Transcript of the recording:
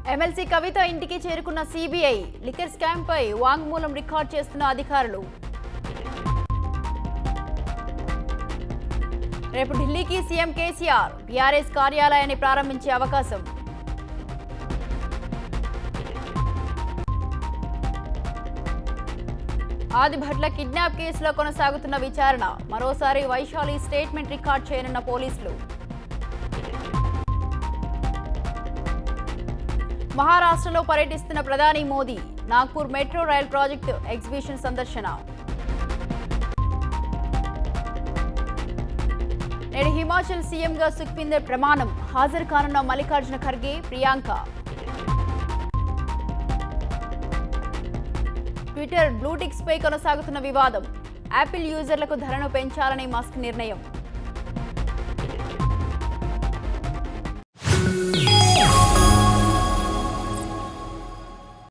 MLC కవిత ఇంటికి చేరుకున్న CBI liquor scam పై వాంగ్మూలం రికార్డ్ చేస్తున్న అధికారులు రేపు ఢిల్లీకి సీఎం కేసీఆర్ బీఆర్ఎస్ కార్యాలయాన్ని ప్రారంభించే అవకాశం ఆదిభట్ల కిడ్నాప్ కేసులో కొనసాగుతున్న విచారణ మరోసారి వైశాలి స్టేట్మెంట్ రికార్డ్ చేయనున్న పోలీసులు మహారాష్ట్రలో పర్యటిస్తున్న ప్రధాని Modi Nagpur metro rail project exhibition సందర్శన నేడు హిమాచల్ సీఎంగా సుఖ్వీందర్ ప్రమాణం హాజరు కానున్న మల్లికార్జున ఖర్గే ప్రియాంక ట్విట్టర్ బ్లూటిక్స్ పై కొనసాగుతున్న వివాదం యాపిల్ యూజర్లకు ధరను పెంచాలని మస్క్ నిర్ణయం